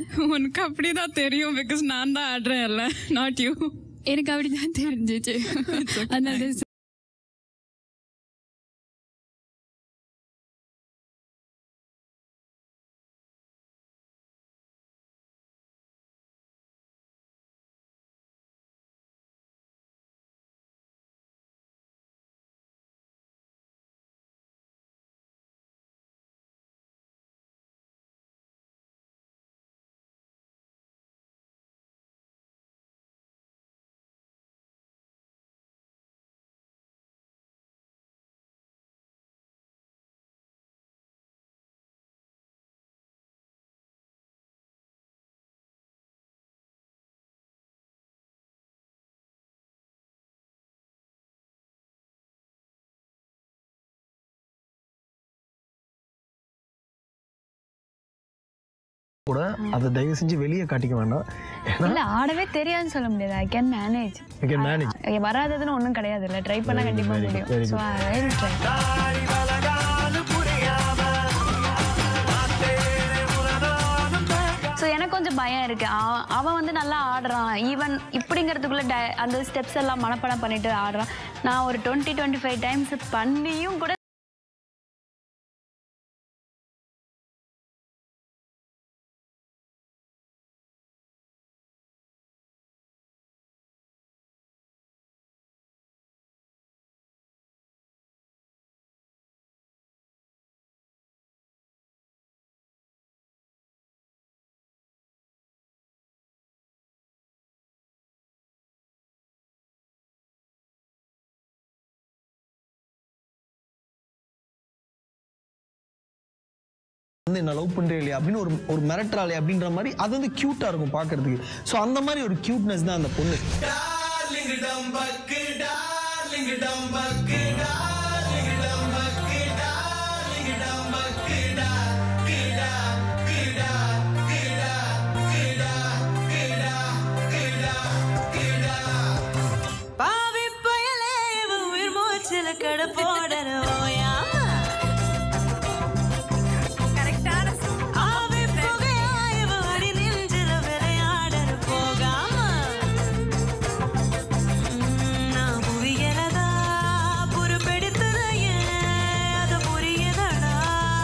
உனக்கு அப்படிதான் தெரியும் பிகாஸ் நான் தான் ஆடுறேன் இல்ல நாட் யூ எனக்கு அப்படிதான் தெரிஞ்சிச்சு அதனால கூட அதை தயவு செஞ்சு வெளியே காட்டிக்க வேண்டாம் ஏன்னா இல்ல ஆடவே தெரியாதுன்னு சொல்ல முடியாது I can manage I can manage. வராததுன்னு ஒண்ணும் கிடையாது இல்ல ட்ரை பண்ணா Very good, கண்டிப்பா very good, முடியும் very so I will try so எனக்கு கொஞ்சம் பயம் இருக்கு அவன் அவன் வந்து நல்லா ஆடுறான் ஈவன் இப்படிங்கிறதுக்குள்ள ட- அந்த ஸ்டெப்ஸ் எல்லாம் மனப்பாடம் பண்ணிட்டு ஆடுறான் நான் ஒரு டுவெண்ட்டி டுவெண்ட்டி ஃபைவ் டைம்ஸ் பண்ணியும் கூட வந்து என்ன லவ் பண்றே இல்லையா அப்படின்னு ஒரு ஒரு மிரட்டுறாளே அப்படின்ற மாதிரி அது வந்து கியூட்டா இருக்கும் பார்க்கிறதுக்கு ஸோ அந்த மாதிரி ஒரு கியூட்னஸ் தான் அந்த பொண்ணு பாவி புயலே இவன் உயிர் மூச்சில கட போடறோயா ஆவி புகையா இவன் அடி நெஞ்சில விளையாடற போகாம உம், நான் புரியறதா பொறுப்பெடுத்துறையே அது புரியதடா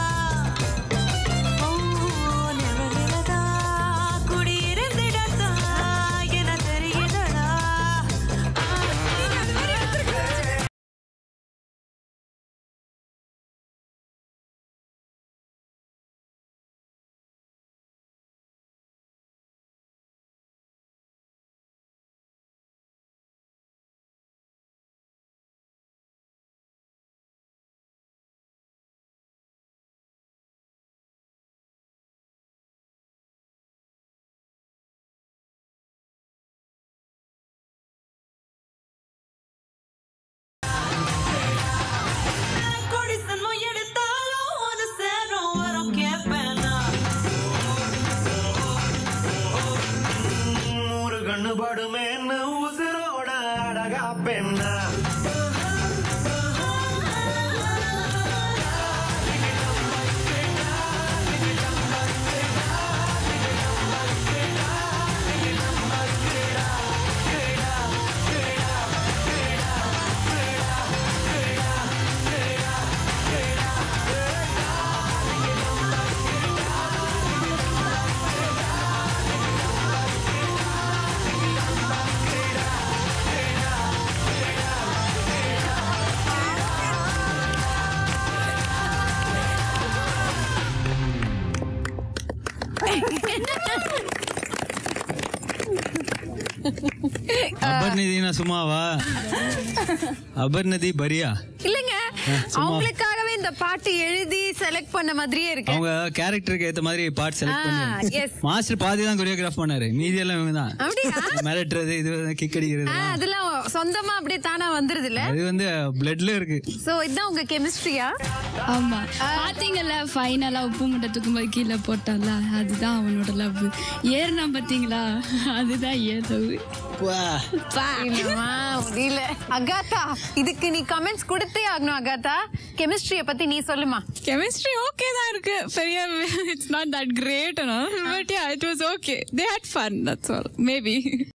ஓ நிழலிலதா குடியிருந்திடத்தா என தெரியுதடா குடிசன்மோ எடுத்தாலும் ஒரு சேரும் வரும் கேப்பேனா நூறு கண்ணு படுமேன்னு உசுரோட அழகா பெண்ணா அபர்நிதினா சும்மாவா அபர்நதி பரியா இல்லங்க சும்மா. அவங்களுக்காகவே இந்த பாட்டு எழுதி செலக்ட் பண்ண மாதிரியே இருக்கு அவங்க கேரக்டருக்கு ஏத்த மாதிரி பாட்டு செலக்ட் ஆ, பண்ணி yes. மாஸ்டர் பாதி தான் கொரியோகிராஃப் பண்ணாரு மீதி எல்லாம் இவங்க தான் அப்படியா? மிரட்டுறது இது கிக் அடிக்கிறது ஆ, அதெல்லாம் சொந்தமா அப்படியே தானா வந்துருது இல்ல அது வந்து பிளட்ல இருக்கு சோ இதுதான் உங்க கெமிஸ்ட்ரியா ஆமா பாத்தீங்கல்ல ஃபைனலா உப்பு மூட்டை தூக்கும்போது கீழே போட்டான்ல அதுதான் அவனோட லவ் ஏறினா பாத்தீங்களா அதுதான் ஏன் லவ் இல்லம்மா, முடியல அகாத்தா இதுக்கு நீ கமெண்ட்ஸ் கொடுத்தே ஆகணும் அகாத்தா கெமிஸ்ட்ரிய பத்தி நீ சொல்லுமா கெமிஸ்ட்ரி ஓகே தான் இருக்கு பெரிய it's not that great but yeah it was okay they had fun that's all maybe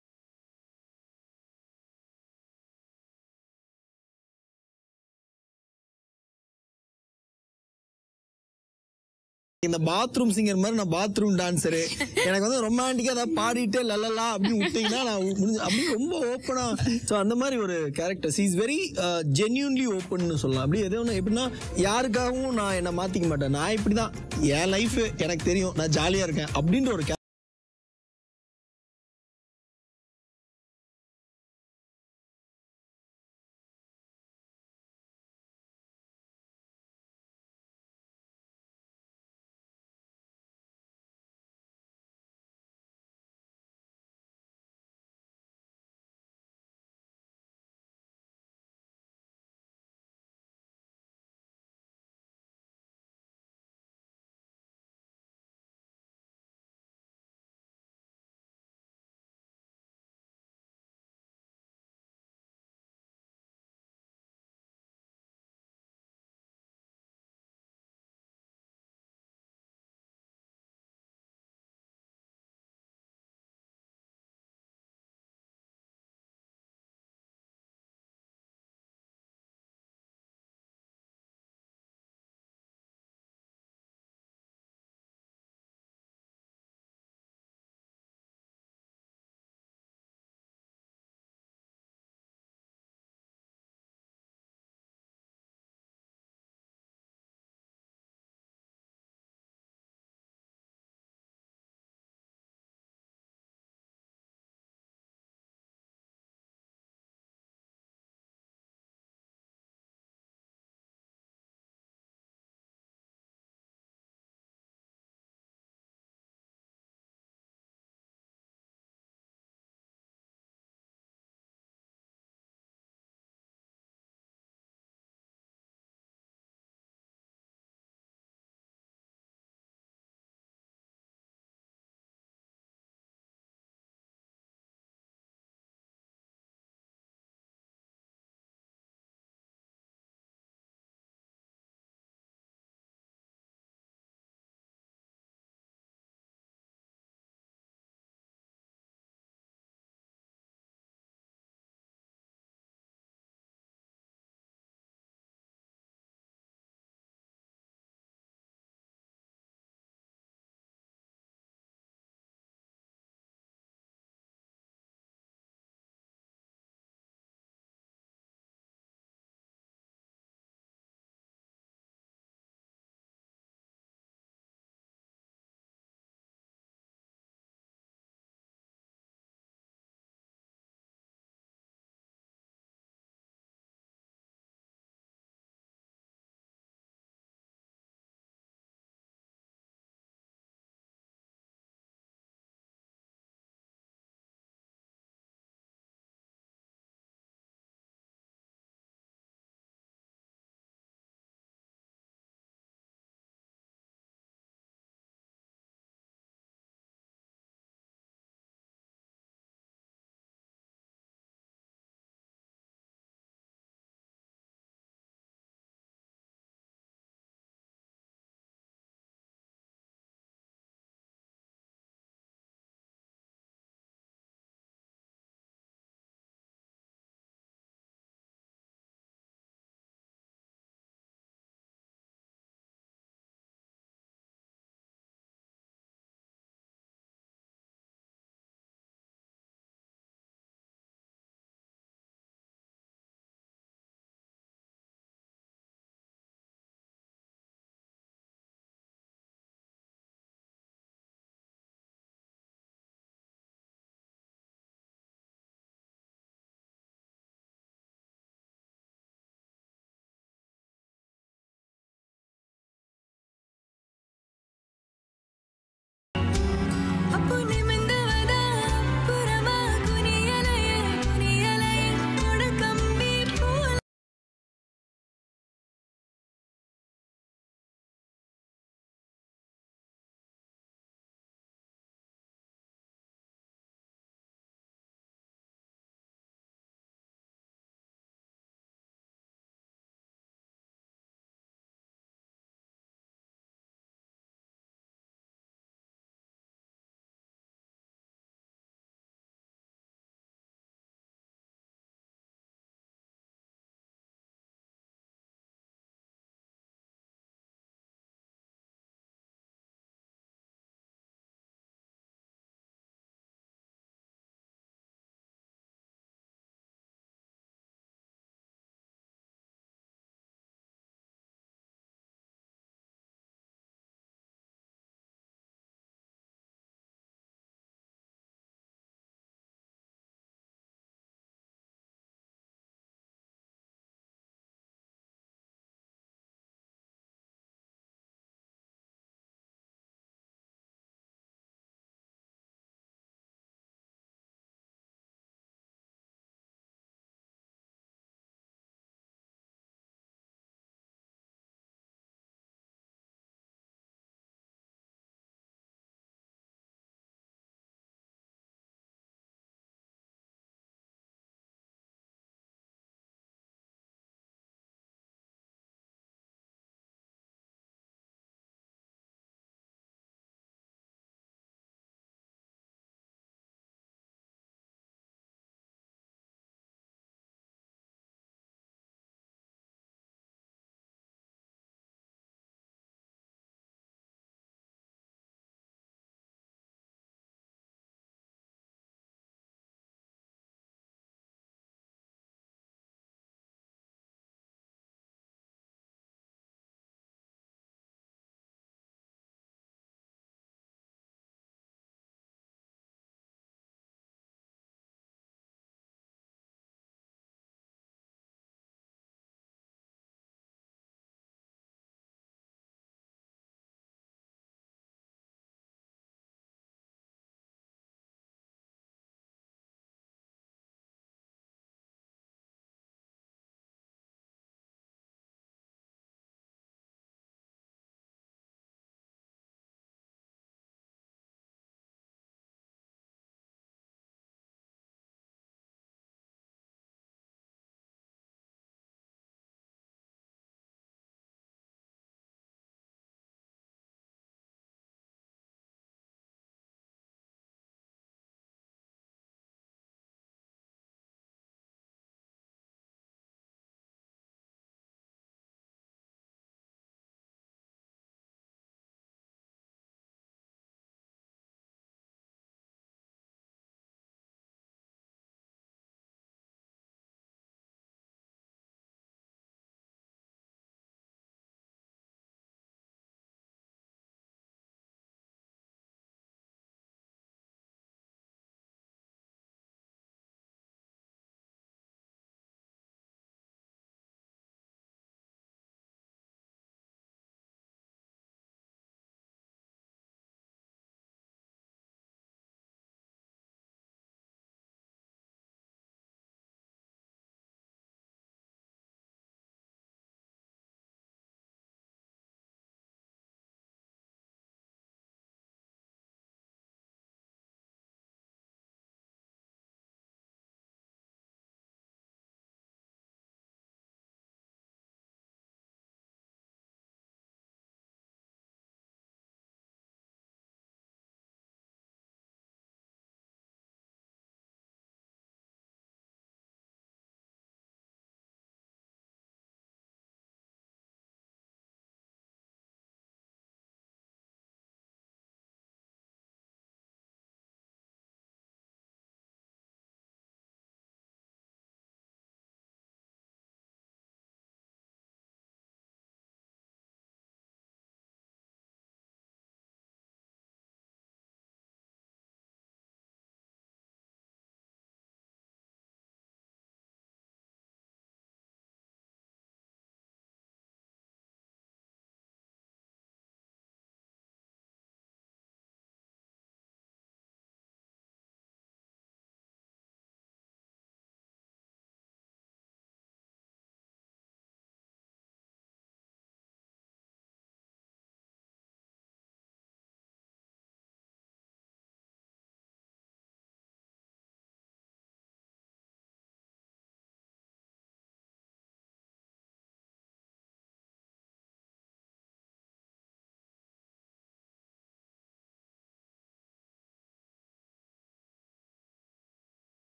இந்த பாத்ரூம் சிங்கர் மாதிரி நான் பாத்ரூம் டான்சரு எனக்கு வந்து ரொமான்டிக்கா ஏதாவது பாடிட்டு லலலா அப்படின்னு விட்டீங்கன்னா நான் முடிஞ்சு அப்படி ரொம்ப ஓப்பனா ஸோ அந்த மாதிரி ஒரு கேரக்டர் இஸ் வெரி ஜென்யூன்லி ஓப்பன்னு சொல்லலாம் அப்படி எதோ ஒன்று எப்படின்னா யாருக்காகவும் நான் என்னை மாத்திக்க மாட்டேன் நான் இப்படி தான் என் லைஃப் எனக்கு தெரியும் நான் ஜாலியா இருக்கேன் அப்படின்ற ஒரு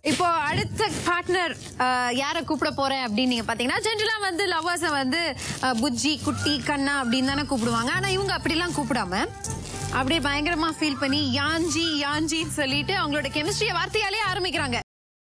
இப்போ அடுத்த பார்ட்னர் யாரை கூப்பிட போறேன் அப்படின்னு நீங்க பாத்தீங்கன்னா ஜென்ரலா வந்து லவ்வர்ஸை வந்து அஹ், புஜ்ஜி குட்டி கண்ணா அப்படின்னு தானே கூப்பிடுவாங்க ஆனா இவங்க அப்படிலாம் கூப்பிடாம அப்படியே பயங்கரமா ஃபீல் பண்ணி யாஞ்சி யாஞ்சின்னு சொல்லிட்டு அவங்களோட கெமிஸ்ட்ரியை வார்த்தையாலே ஆரம்பிக்கிறாங்க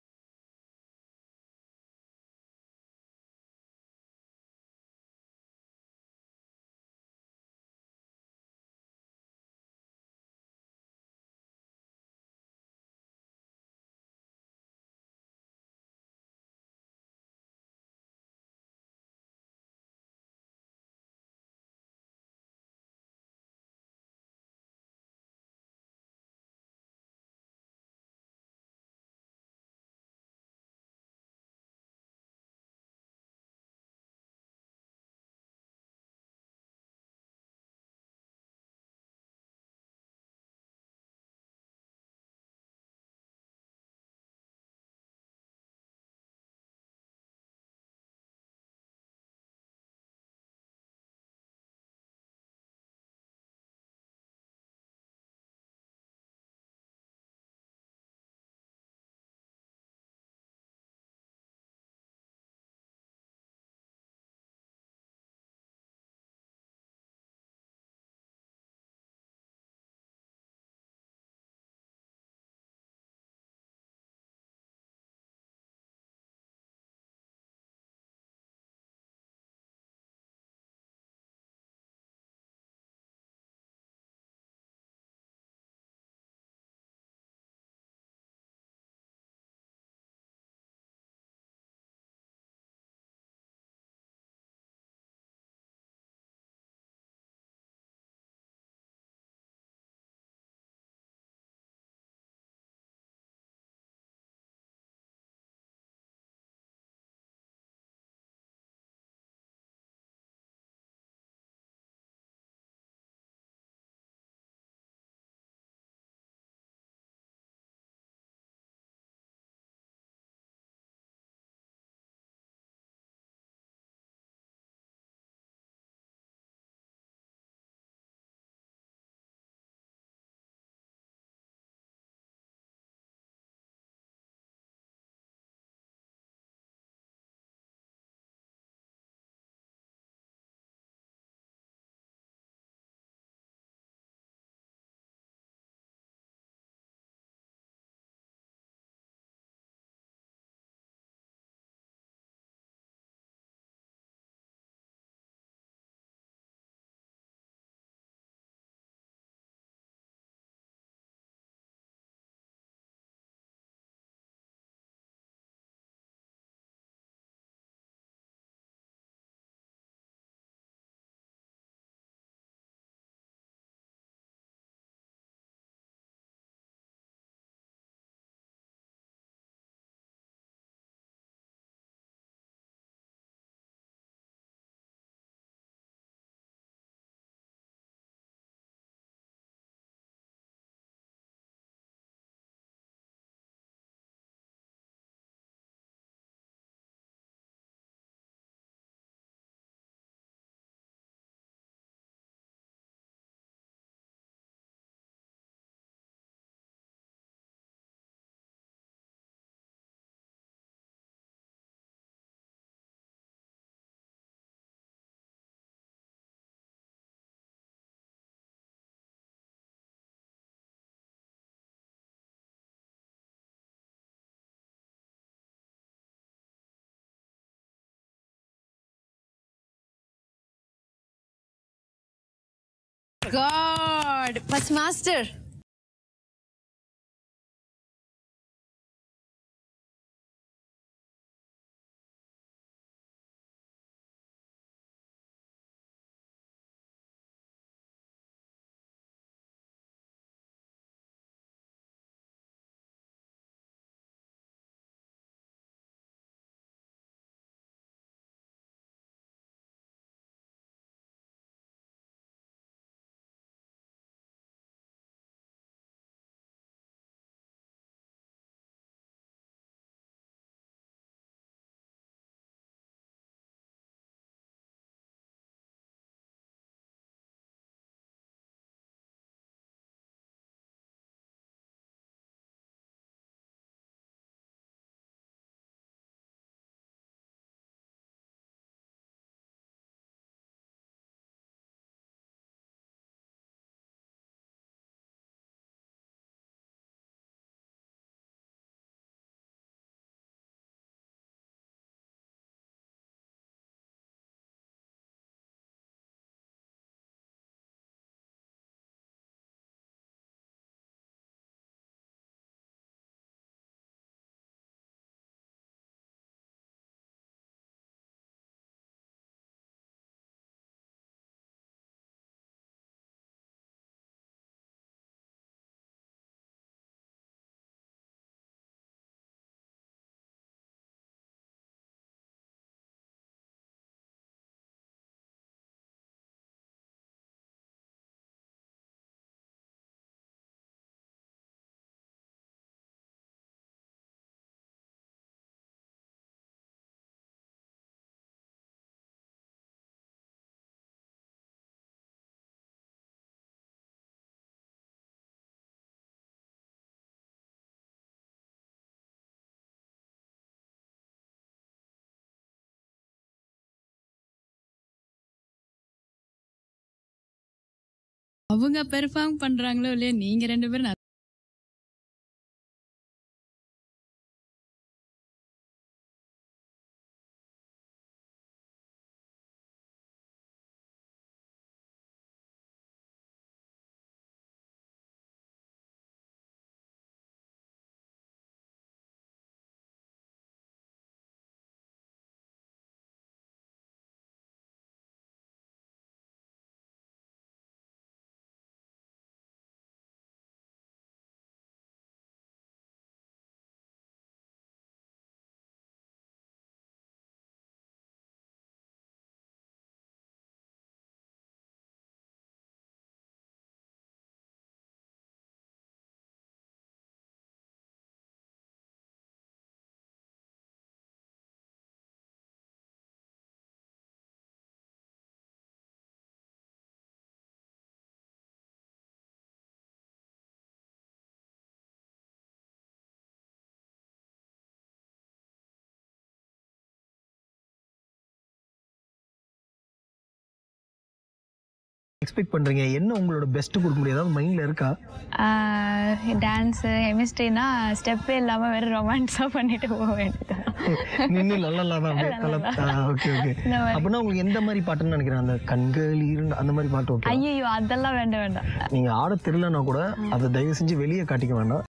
காட் ஃபர்ஸ்ட் மாஸ்டர் அவங்க பெர்ஃபார்ம் பண்றாங்களோ இல்லையா நீங்க ரெண்டு பேரும் நல்லா எக்ஸ்பெக்ட் பண்றீங்க என்ன உங்களோட பெஸ்ட் கொடுக்க முடியும் ஏதாவது மைண்ட்ல இருக்கா டான்ஸு கெமிஸ்ட்ரினா ஸ்டெப்பே இல்லாமல் வெறும் ரொமான்ஸாக பண்ணிட்டு போக வேண்டியது நின்று நல்லா தான் ஓகே ஓகே அப்படின்னா உங்களுக்கு எந்த மாதிரி பாட்டுன்னு நினைக்கிறேன் அந்த கண்கள் இருண்டு அந்த மாதிரி பாட்டு ஓகே ஐயோ அதெல்லாம் வேண்டாம் வேண்டாம் நீங்க ஆட தெரியலனா கூட அதை தயவு செஞ்சு வெளியே காட்டிக்க வேண்டாம்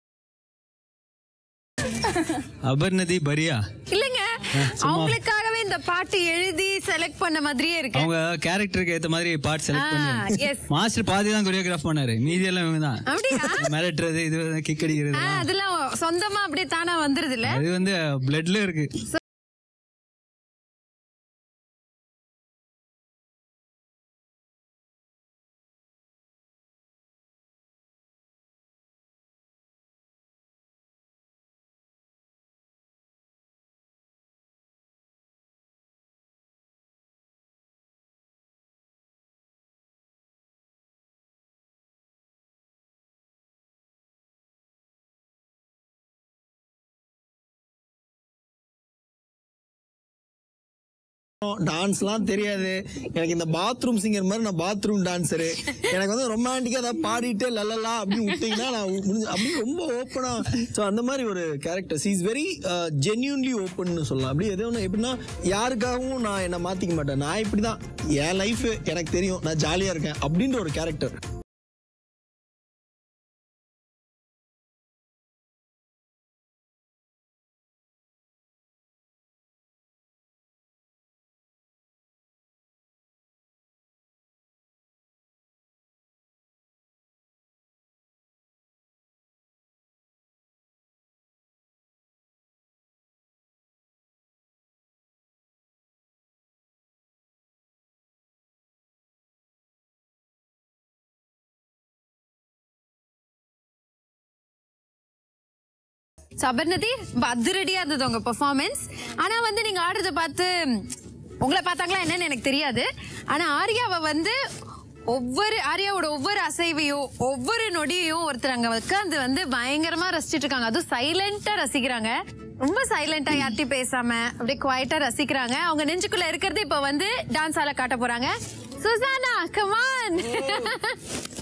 அபர்ணதி பரியா இல்லைங்க அவங்களுக்காகவே இந்த அந்த பாட்டு எழுதி செலக்ட் பண்ண மாதிரியே இருக்கு அவங்க கேரக்டருக்கு ஏத்த மாதிரி பாட் செலக்ட் ஆ, பண்ணி yes. மாஸ்டர் பாதி தான் கொரியோகிராஃப் பண்ணாரு மீதி எல்லாம் இவங்க தான் அப்படியா? மிரட்டுறது இது கிக் அடிக்கிறது ஆ, அதெல்லாம் சொந்தமா அப்படியே தானா வந்துருது இல்ல அது வந்து பிளட்ல இருக்கு டான்ஸ்லாம் தெரியாது எனக்கு இந்த பாத்ரூம் சிங்கர் மாதிரி நான் பாத்ரூம் டான்ஸரு எனக்கு வந்து ரொமான்டிக்கா ஏதாவது பாடிட்டே லல்லலா அப்படின்னு விட்டீங்கன்னா நான் முடிஞ்சு அப்படி ரொம்ப ஓப்பனா ஸோ அந்த மாதிரி ஒரு கேரக்டர் இஸ் வெரி ஜென்யூன்லி ஓப்பன்னு சொல்லலாம் அப்படி எதோ ஒன்று எப்படின்னா யாருக்காகவும் நான் என்னை மாற்றிக்க மாட்டேன் நான் இப்படி தான் என் லைஃப் எனக்கு தெரியும் நான் ஜாலியாக இருக்கேன் அப்படின்ற ஒரு கேரக்டர் சபர்ணதி அதிரடியா இருந்தது உங்க பெர்ஃபார்மன்ஸ் ஆனா வந்து நீங்க ஆடுறத பார்த்து உங்களை பார்த்தாங்களா என்னன்னு எனக்கு தெரியாது ஆனா ஆர்யாவை வந்து ஒவ்வொரு ஆர்யாவோட ஒவ்வொரு அசைவையும் ஒவ்வொரு நொடியையும் ஒருத்தர் அங்க உட்காந்து வந்து பயங்கரமா ரசிச்சிட்டு இருக்காங்க அதுவும் சைலண்டா ரசிக்கிறாங்க ரொம்ப சைலண்டா யார்ட்டையும் பேசாம அப்படியே குவாய்ட்டா ரசிக்கிறாங்க அவங்க நெஞ்சுக்குள்ள இருக்கிறது இப்ப வந்து டான்ஸ் ஆல காட்ட போறாங்க Susana come on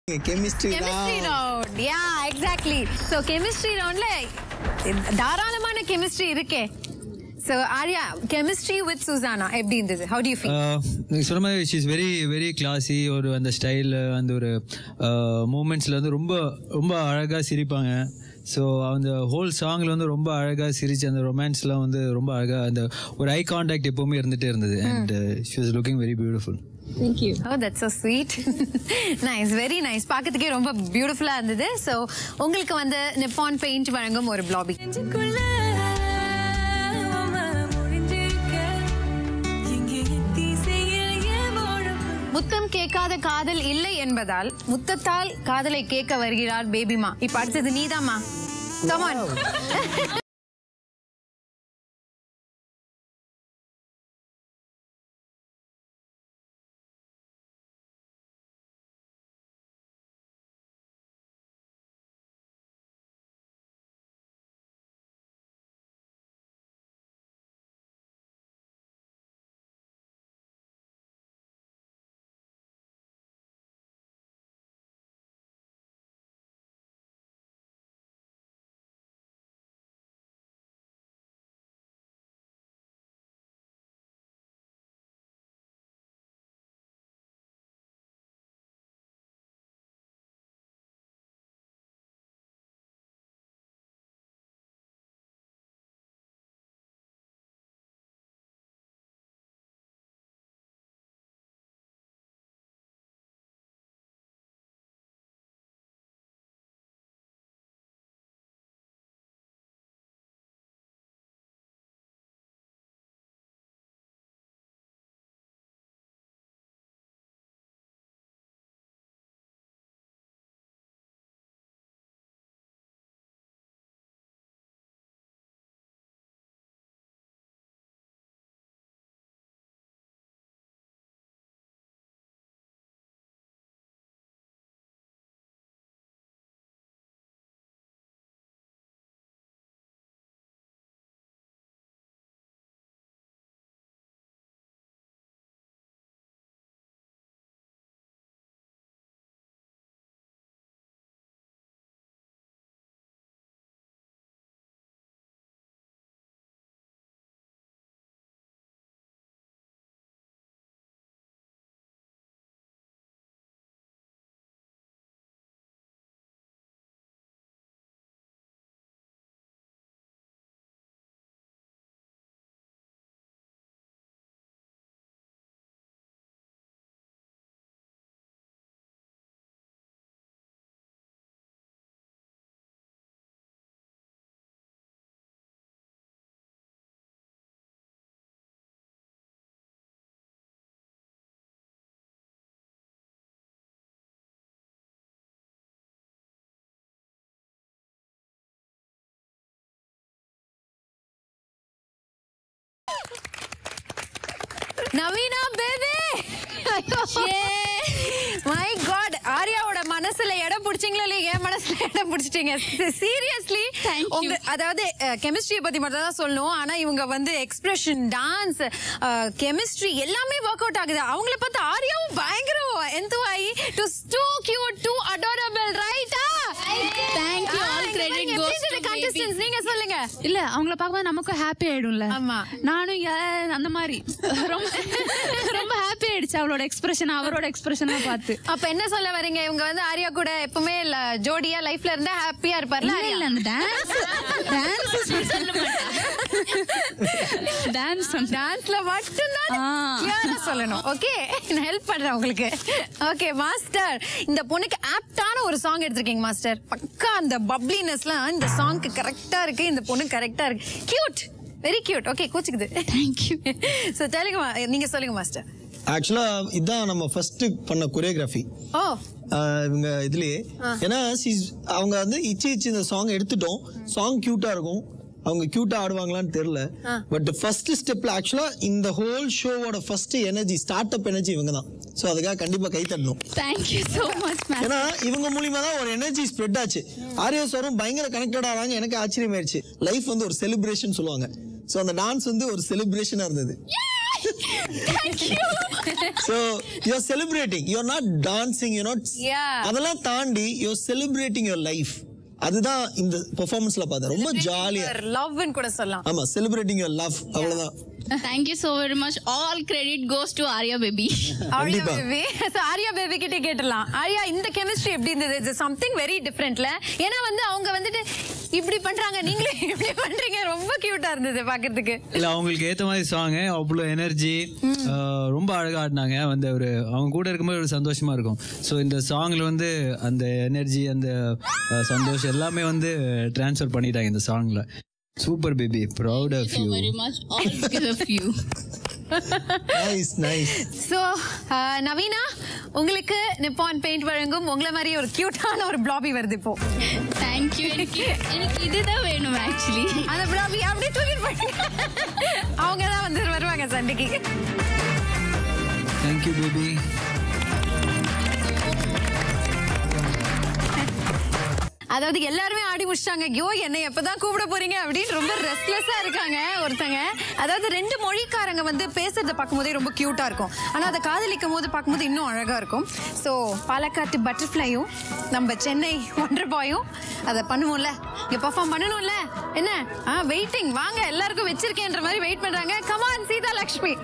chemistry chemistry round yeah exactly so chemistry ரவுண்ட்ல தாராளமான கெமிஸ்ட்ரி இருக்கே so Arya chemistry with Susana எப்படி இருந்தது ஹவு டு யூ ஃபீல் நீங்கள் சொன்ன மாதிரி ஷீஸ் வெரி வெரி கிளாஸி ஒரு அந்த ஸ்டைல் அந்த ஒரு மூமெண்ட்ஸில் வந்து ரொம்ப ரொம்ப அழகாக சிரிப்பாங்க ஸோ அந்த ஹோல் சாங்கில் வந்து ரொம்ப அழகாக சிரிச்சு அந்த ரொமான்ஸ்லாம் வந்து ரொம்ப அழகாக அந்த ஒரு ஐ கான்டாக்ட் எப்போவுமே இருந்துகிட்டே இருந்தது and she was looking very beautiful oh that's so sweet nice very nice பார்க்கறதுக்கே ரொம்ப பியூட்டிஃபுல்லாக இருந்தது ஸோ உங்களுக்கு வந்து நிப்பான் பெயிண்ட் வழங்கும் ஒரு பிளாபி நெஞ்சுக்குள்ள உம்மை முடிஞ்சிருக்க. எங்கே திசையில் என் வாழும் முத்தம் கேட்காத காதல் இல்லை என்பதால் முத்தத்தால் காதலை கேட்க வருகிறார் பேபிமா இப்ப அடுத்தது நீதாம்மா come on Naveena baby my god ஆர்யாவோட மனசுல இடம் பிடிச்சிங்களா இல்லையா என் மனசுல இடம் பிடிச்சிட்டீங்க சீரியஸ்லி Thank you. உங்க அதாவது கெமிஸ்ட்ரியை பத்தி மட்டும் தான் சொல்லணும் ஆனா இவங்க வந்து எக்ஸ்பிரஷன் டான்ஸ் கெமிஸ்ட்ரி எல்லாமே ஒர்க் அவுட் ஆகுது அவங்கள பார்த்து ஆர்யாவும் பயங்கர எந்துவாயி to too cute too adorable ரைட்டா Thank you. All credit goes to contestants நீங்க சொல்லுங்க இல்ல அவங்கள பார்க்கும்போது நமக்கும் ஹாப்பி ஆயிடும்ல ஆமா. நானும் யா- அந்த மாதிரி ரொம்ப ரொம்ப ஹாப்பி ஆயிடுச்சு அவளோட எக்ஸ்பிரஷன் அவரோட எக்ஸ்பிரஷனா பார்த்து அப்ப என்ன சொல்ல வரீங்க இவங்க வந்து ஆர்யா கூட எப்பவுமே இல்ல ஜோடியா லைஃப்ல இருந்தா ஹாப்பியா இருப்பார்ல இல்ல ஆர்யா இல்ல அந்த டான்ஸ் டான்ஸ் சொல்ல டான்ஸ் டான்ஸ்ல மட்டும்தான் ஆ. கிளியரா சொல்லணும் ஓகே நான் ஹெல்ப் பண்றேன் உங்களுக்கு ஓகே மாஸ்டர் இந்த பொண்ணுக்கு ஆப்டான ஒரு சாங் எடுத்திருக்கீங்க மாஸ்டர் பக்கா அந்த பப்ளினஸ்லாம் இந்த சாங்க்கு கரெக்டா இருக்கு இந்த பொண்ணு கரெக்டா இருக்கு கியூட் வெரி கியூட் ஓகே கூச்சுக்குது தேங்க்யூ ஸோ தெலுங்கு நீங்க சொல்லுங்க மாஸ்டர் ஆக்சுவலா இதான் நம்ம ஃபர்ஸ்ட் பண்ண கொரியோகிராஃபி ஓ இவங்க இதுலயே ஏன்னா she's- அவங்க வந்து இச்சி இச்சி இந்த சாங் எடுத்துட்டோம் சாங் கியூட்டா இருக்கும் அவங்க கியூட்டா ஆடுவாங்களான்னு தெரியல பட் ஃபர்ஸ்ட் ஸ்டெப்ல ஆக்சுவலா இந்த ஹோல் ஷோவோட first energy start up energy இவங்க தான் ஸோ அதுக்காக கண்டிப்பா கை தட்டணும் தேங்க்யூ so much மேம் ஏன்னா இவங்க மூலியமா தான் ஒரு எனர்ஜி ஸ்ப்ரெட் ஆச்சு ஆர்எஸ் வரும் பயங்கர கனெக்டட் ஆவாங்க எனக்கு ஆச்சரியமாயிருச்சு லைஃப் வந்து ஒரு செலிப்ரேஷன் சொல்லுவாங்க ஸோ அந்த டான்ஸ் வந்து ஒரு செலிப்ரேஷனா இருந்தது so you're celebrating you're not dancing you not Yeah. அதெல்லாம் தாண்டி யூஆர் செலிப்ரேட்டிங் யுவர் லைஃப் அதுதான் இந்த பெர்ஃபார்மன்ஸ்ல பார்த்தேன் ரொம்ப ஜாலியா லவ்னு கூட சொல்லலாம் ஆமா செலிப்ரேட்டிங் யுவர் லவ் அவ்வளவுதான் thank you so very much all credit goes to Arya baby Arya கண்டிப்பா. பேபி ஸோ ஆர்யா பேபி கிட்டே கேட்டலாம் ஆர்யா இந்த கெமிஸ்ட்ரி எப்படி இருந்தது இட்ஸ் சம்திங் வெரி டிஃப்ரெண்ட்ல ஏன்னா வந்து அவங்க வந்துட்டு இப்படி பண்றாங்க நீங்களே இப்படி பண்றீங்க ரொம்ப கியூட்டா இருந்தது பாக்குறதுக்கு இல்ல அவங்களுக்கு ஏத்த மாதிரி சாங் அவ்வளோ எனர்ஜி ரொம்ப அழகா ஆடினாங்க வந்து ஒரு அவங்க கூட இருக்கும்போது ஒரு சந்தோஷமா இருக்கும் ஸோ இந்த சாங்ல வந்து அந்த எனர்ஜி அந்த அஹ், சந்தோஷம் எல்லாமே வந்து ட்ரான்ஸ்ஃபர் பண்ணிட்டாங்க இந்த சாங்ல super baby proud of you very much all because of you nice nice so Naveena உங்களுக்கு நிப்பான் பெயிண்ட் வழங்கும் உங்களை மாதிரி ஒரு கியூட்டான ஒரு பிளாபி வருது இப்போ தேங்க் யூ எனக்கு எனக்கு இதுதான் வேணும் ஆக்சுவலி அந்த பிளாபி அப்படியே தூக்கிட்டு போயிட்டு அவங்க தான் வந்து வருவாங்க சண்டைக்கு தேங்க்யூ பேபி அதாவது எல்லாருமே ஆடி முடிச்சிட்டாங்க ஐயோ என்னை எப்பதான் கூப்பிட போறீங்க அப்படின்னு ரொம்ப ரெஸ்ட்லெஸ்ஸா இருக்காங்க ஒருத்தங்க அதாவது ரெண்டு மொழிக்காரங்க வந்து பேசுறத பார்க்கும்போதே ரொம்ப கியூட்டா இருக்கும் ஆனா அதை காதலிக்கும் போது பார்க்கும்போது இன்னும் அழகா இருக்கும் ஸோ பாலக்காட்டு பட்டர்ஃப்ளையும் நம்ம சென்னை ஒண்டர் பாயும் அதை பண்ணுவோம்ல இங்க பெர்ஃபார்ம் பண்ணணும்ல என்ன ஆ வெயிட்டிங் வாங்க எல்லாருக்கும் வச்சிருக்கேன்ற மாதிரி வெயிட் பண்றாங்க கமான் சீதா லக்ஷ்மி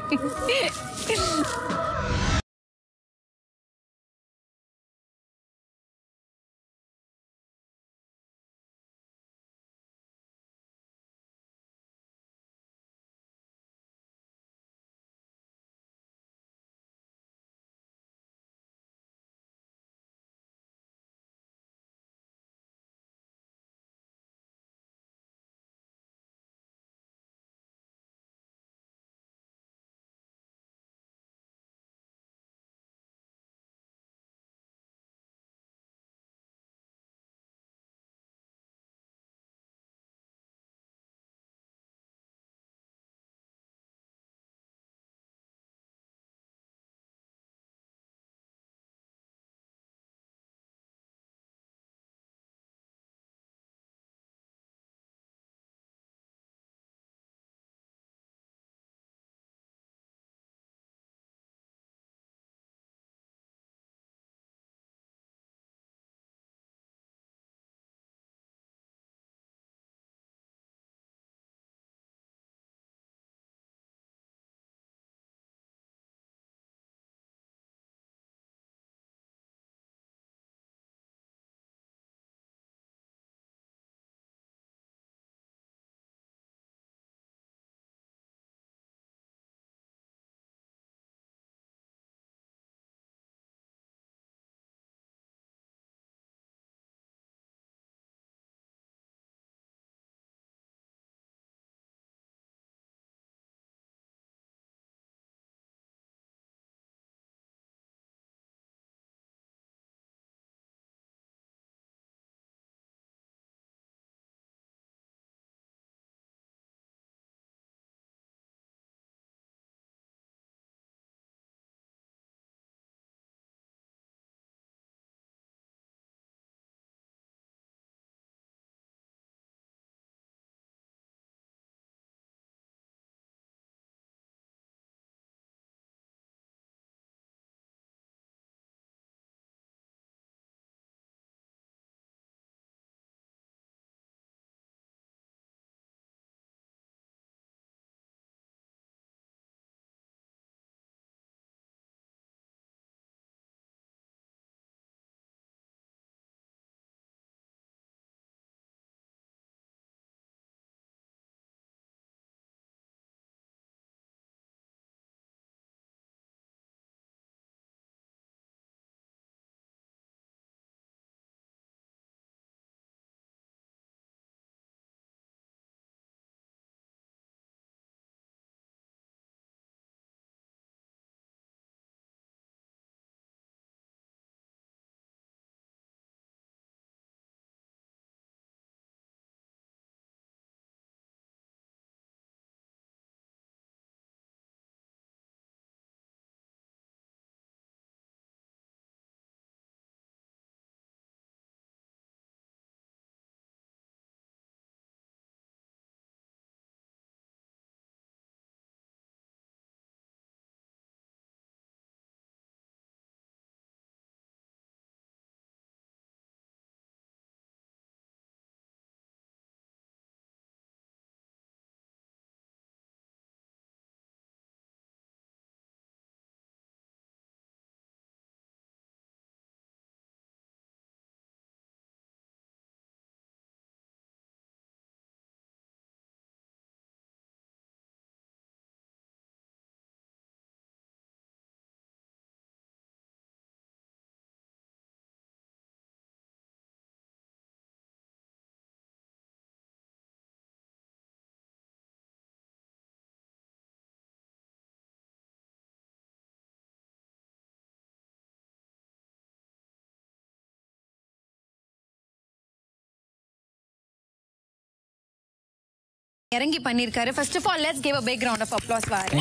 இறங்கி பண்ணிருக்காரு first of all let's give a big round of applause for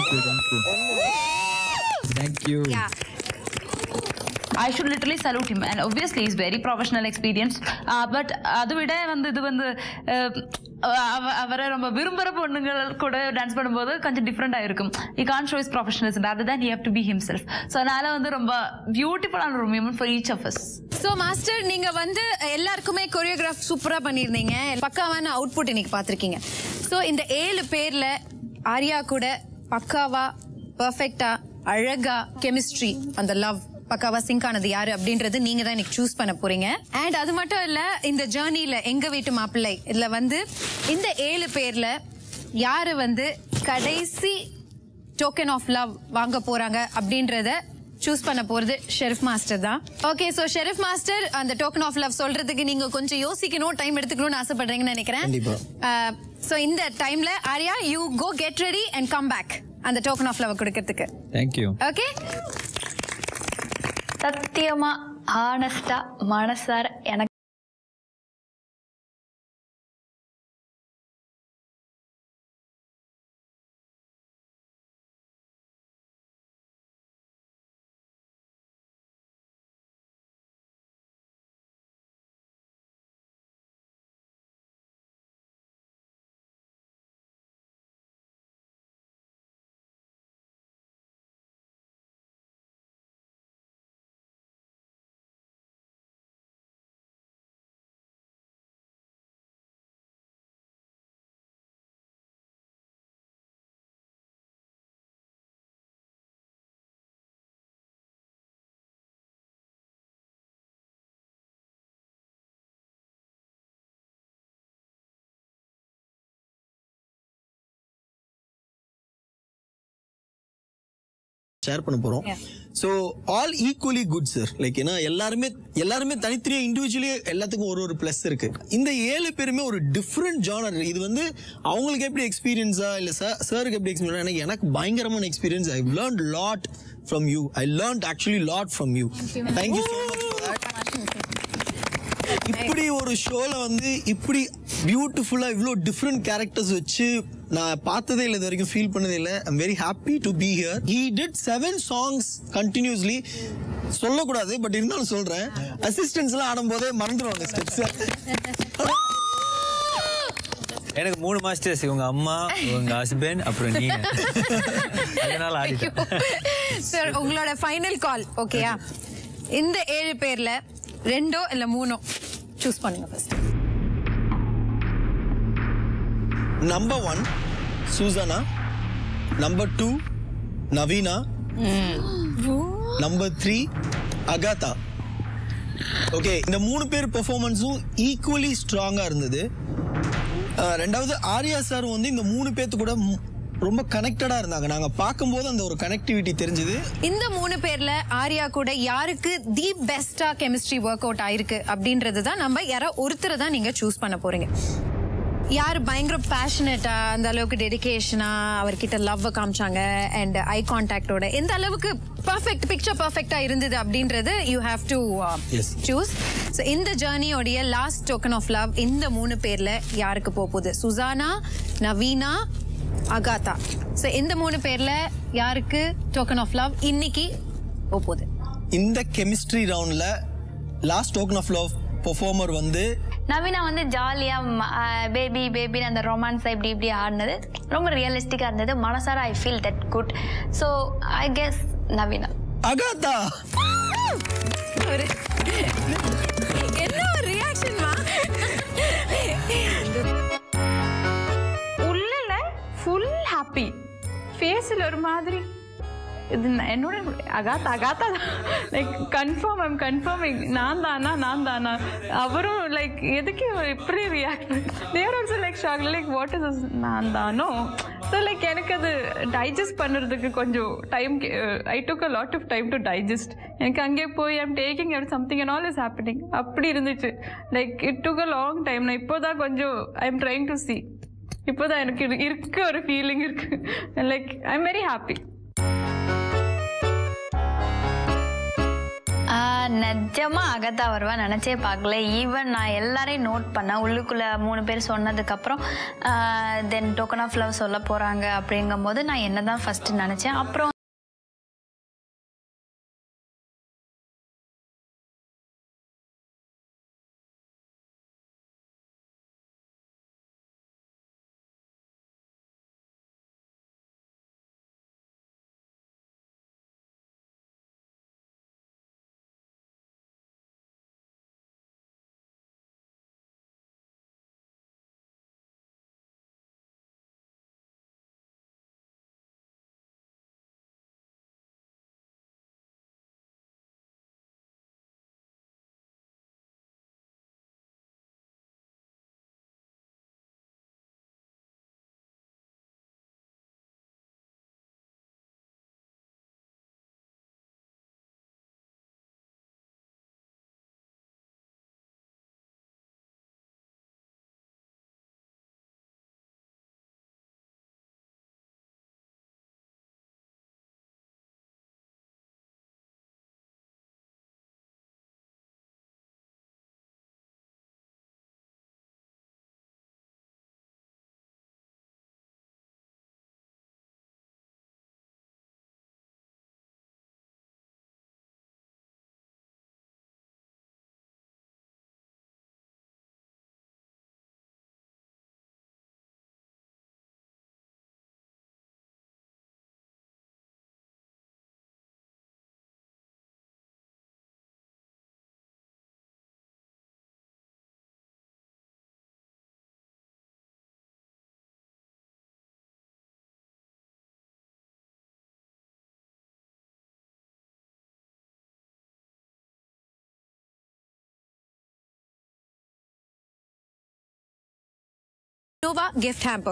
thank you yeah I should literally salute him and obviously is very professional experience but அதை விட வந்து இது வந்து அஹ், அவ- அவரை ரொம்ப விரும்புகிற பொண்ணுங்கள் கூட டான்ஸ் பண்ணும்போது கொஞ்சம் டிஃப்ரெண்டாக இருக்கும் you can show is professionalism rather than he have to be himself so அதனால வந்து ரொம்ப பியூட்டிஃபுல்லான ஒரு moment for each of us so master நீங்க வந்து எல்லாருக்குமே கொரியோகிராஃப் சூப்பரா பண்ணியிருந்தீங்க பக்காவான அவுட்புட் இன்னைக்கு பார்த்திருக்கீங்க ஸோ இந்த ஏழு பேர்ல ஆர்யா கூட பக்காவா பர்ஃபெக்டா அழகா கெமிஸ்ட்ரி அந்த லவ் பக்காவா சிங்க் ஆனது யாரு அப்படின்றது நீங்க தான் இன்னைக்கு சூஸ் பண்ண போறீங்க அண்ட் அது மட்டும் இல்ல இந்த ஜேர்னில எங்க வீட்டு மாப்பிள்ளை இதுல வந்து இந்த ஏழு பேர்ல யாரு வந்து கடைசி டோக்கன் ஆஃப் லவ் வாங்க போறாங்க அப்படின்றத சூஸ் பண்ண போறது ஷெரிஃப் மாஸ்டர் தான் ஓகே சோ ஷெரிஃப் மாஸ்டர் அந்த டோக்கன் ஆஃப் லவ் சொல்றதுக்கு நீங்க கொஞ்சம் யோசிக்கணும் டைம் எடுத்துக்கணும்னு ஆசைப்படுறீங்கன்னு நினைக்கிறேன் கண்டிப்பா. சோ இந்த டைம்ல Arya you go get ready and come back அந்த டோக்கன் ஆஃப் லவ் கொடுக்கறதுக்கு தேங்க்யூ ஓகே சத்தியமா ஹானஸ்டா மனசார எனக்கு ஷேர் பண்ண போறோம் so all equally good sir like ஏன்னா எல்லாருமே எல்லாருமே தனித்தனியாக இண்டிவிஜுவலி எல்லாத்துக்கும் ஒரு ஒரு ப்ளஸ் இருக்கு இந்த ஏழு பேருமே ஒரு டிஃப்ரெண்ட் ஜானர் இது வந்து அவங்களுக்கு எப்படி எக்ஸ்பீரியன்ஸா இல்லை சார் சாருக்கு எப்படி எக்ஸ்பீரியன்ஸ் எனக்கு எனக்கு பயங்கரமான experience I learn lot from you I learn actually lot from you thank you so much இப்படி ஒரு ஷோல வந்து இப்படி பியூட்டிஃபுல்லா இவ்வளோ டிஃப்ரெண்ட் கேரக்டர்ஸ் வச்சு நான் பார்த்ததே இல்லை இது வரைக்கும் ஃபீல் பண்ணதே இல்லை I'm very happy to be here he did seven songs continuously சொல்லக்கூடாது பட் இருந்தாலும் சொல்றேன் அசிஸ்டன்ஸ்லாம் ஆடும்போதே மறந்துடுவாங்க ஸ்டெப்ஸ் எனக்கு மூணு மாஸ்டர்ஸ் உங்க அம்மா உங்க ஹஸ்பண்ட் அப்புறம் நீ அதனால ஆடிட்டேன் சார் உங்களோட ஃபைனல் கால் ஓகேயா இந்த ஏழு பேர்ல ரெண்டோ இல்ல மூணோ சூஸ் பண்ணுங்க first number one Susana number two Naveena number three Agatha okay இந்த மூணு பேர் பெர்ஃபார்மன்ஸும் ஈக்குவலி ஸ்ட்ராங்கா இருந்தது அஹ், ரெண்டாவது ஆர்யா சார் வந்து இந்த மூணு பேர்த்து கூட ம்- ரொம்ப கனெக்டடா இருந்தாங்க நாங்க பார்க்கும்போது அந்த ஒரு கனெக்டிவிட்டி தெரிஞ்சது இந்த மூணு பேர்ல ஆர்யா கூட யாருக்கு தி பெஸ்டா கெமிஸ்ட்ரி ஒர்க் அவுட் ஆயிருக்கு அப்படின்றது தான் நம்ம யாரோ ஒருத்தரை தான் நீங்க சூஸ் பண்ண போறீங்க யார் பயங்கர பேஷனட்டா அந்த அளவுக்கு டெடிகேஷனா அவர்கிட்ட லவ் காமிச்சாங்க அண்ட் ஐ கான்டாக்டோட எந்த அளவுக்கு பர்ஃபெக்ட் பிக்சர் பர்ஃபெக்டா இருந்தது அப்படின்றது you have to Yes. Choose so இந்த ஜேர்னியோடைய லாஸ்ட் டோக்கன் ஆஃப் லவ் இந்த மூணு பேர்ல யாருக்கு போக போகுது சுசானா நவீனா அகாதா ஸோ இந்த மூணு பேர்ல யாருக்கு டோக்கன் ஆஃப் லவ் இன்னைக்கு போக போகுது இந்த கெமிஸ்ட்ரி ரவுண்ட்ல last token of love performer வந்து நவீனா வந்து ஜாலியா பேபி பேபின்னு அந்த ரொமான்ஸ் இப்படி இப்படி ஆடினது ரொம்ப ரியலிஸ்டிக்கா இருந்தது மனசார I feel that good so I guess Naveena Agatha ஒரு என்ன ஒரு ரியாக்ஷன்மா உள்ள ஃபுல் ஹாப்பி ஃபேஸில் ஒரு மாதிரி இது நான் என்னோட Agatha Agatha like confirm I'm confirming நான் தானா நான் தானா அவரும் லைக் எதுக்கு இவர் இப்படி react there also like shock like what is நான் தானோ ஸோ லைக் எனக்கு அது டைஜஸ்ட் பண்ணுறதுக்கு கொஞ்சம் time I took a lot of time to digest எனக்கு அங்கே போய் I'm taking ever something and all is happening அப்படி இருந்துச்சு like it took a long time நான் இப்போ தான் கொஞ்சம் I am trying to see இப்போதான் எனக்கு இரு- இருக்கு ஒரு ஃபீலிங் இருக்கு like I am very happy ah, நிஜமா அகத்தா வருவா நினைச்சே பார்க்கல ஈவன் நான் எல்லாரையும் நோட் பண்ணேன் உள்ளுக்குள்ள மூணு பேர் சொன்னதுக்கப்புறம் தென் டோக்கன் ஆஃப் லவ் சொல்ல போறாங்க அப்படிங்கும் போது நான் என்ன தான் ஃபர்ஸ்ட் நினைச்சேன் அப்புறம் Nova gift hamper.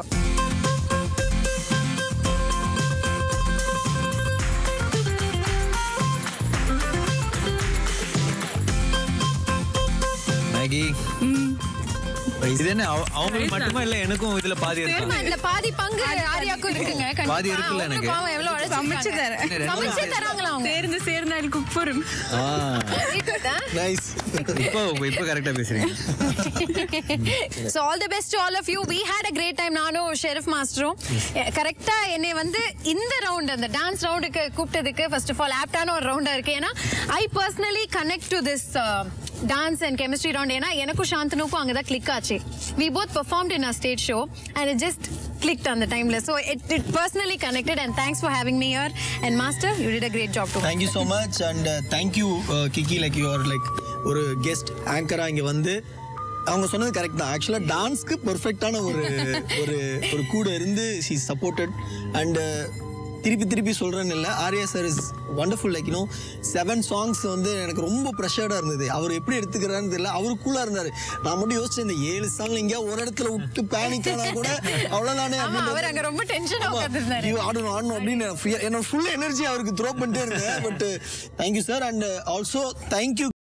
மேகி இது என்ன அவ- அவங்களுக்கு மட்டுமா இல்ல எனக்கும் இதுல பாதி சரிம்மா, இருக்காங்க இந்த பாதி பங்கு ஆரியாக்கும் இருக்குங்க கண்டிப்பா. பாதி இருக்குல்ல அவங்களும் எனக்கு. பாவம் எவ்வளவு சமைச்சு உழைச்சிருக்காங்க. தரேன் ரெண்டு சமைச்சு தராங்களா அவங்க சேர்ந்து சேர்ந்து I cook for Very good, huh? Nice இப்போ இப்போ கரெக்டா பேசுறீங்க so all the best to all of you we had a great time நானும் ஷெரீஃப் மாஸ்டரும் கரெக்டா என்னை வந்து இந்த ரவுண்ட் அந்த டான்ஸ் ரவுண்டுக்கு கூப்பிட்டதுக்கு ஃபர்ஸ்ட் ஆஃப் ஆல் ஆப்டான ஒரு ரவுண்டா இருக்கு ஏன்னா I personally connect to this dance and chemistry round ஏன்னா எனக்கும் சாந்தனுக்கும் அங்கே தான் கிளிக் ஆச்சு we both performed in a state show and it just clicked அந்த டைம்ல so it it personally connected and thanks for having me here and master you did a great job too thank you so much and thank you Kiki like you're like ஒரு guest ஆங்கராக இங்கே வந்து அவங்க சொன்னது correct தான் ஆக்சுவலாக டான்ஸ்க்கு பெர்ஃபெக்டான ஒரு ஒரு ஒரு கூட இருந்து ஷீ சப்போர்ட்டட் அண்ட் திருப்பி திருப்பி சொல்கிறேன்னு இல்லை Arya sir is wonderful like you know seven songs வந்து எனக்கு ரொம்ப ப்ரெஷர்டாக இருந்தது அவர் எப்படி எடுத்துக்கிறாருன்னு தெரியல அவரு கூலாக இருந்தார் நான் மட்டும் யோசிச்சேன் இந்த ஏழு சாங்ல எங்கேயா ஒரு இடத்துல விட்டு பேனிக் ஆனா கூட அவ்வளோதானே ஆமா அவர் அங்க ரொம்ப டென்ஷனா உட்கார்ந்திருந்தாரு ஐயோ ஆடணும் ஆடணும் அப்படின்னு free- என்னோட ஃபுல் எனர்ஜி அவருக்கு த்ரோ பண்ணிட்டே இருந்தேன் but thank you sir and also thank you